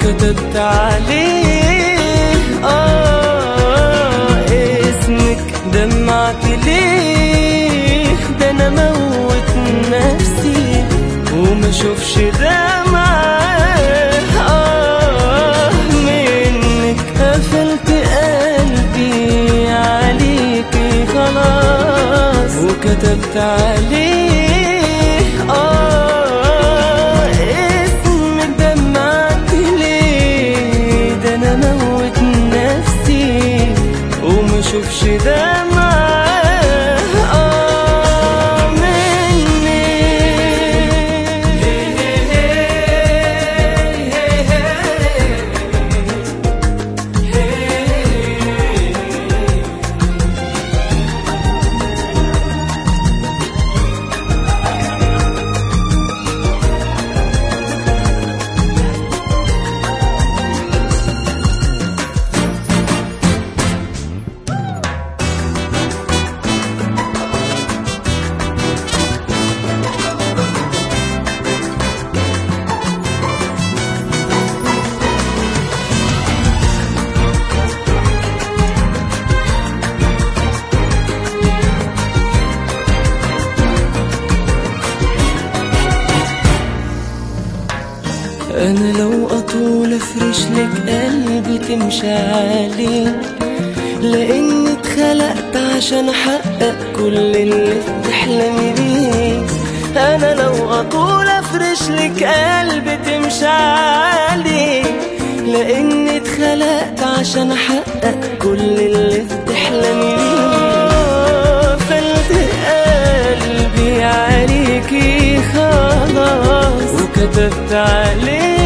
وكتبت عليه آه اسمك دمعت ليه ده أنا موت نفسي وما شوفش دمعة آه منك قفلت قلبي عليكي خلاص وكتبت عليه آه اسمك دمعت ليه ده أنا موت نفسي وما شوفش دمعة آه مني انا لو اطول افرش لك قلبي تمشي عليه لاني اتخلقت عشان احقق كل اللي بتحلمي بيه انا لو اطول افرش لك قلبي تمشي عليه لاني اتخلقت عشان احقق كل اللي بتحلمي بيه فلت قلبي عليكي خلاص وكتبت عليه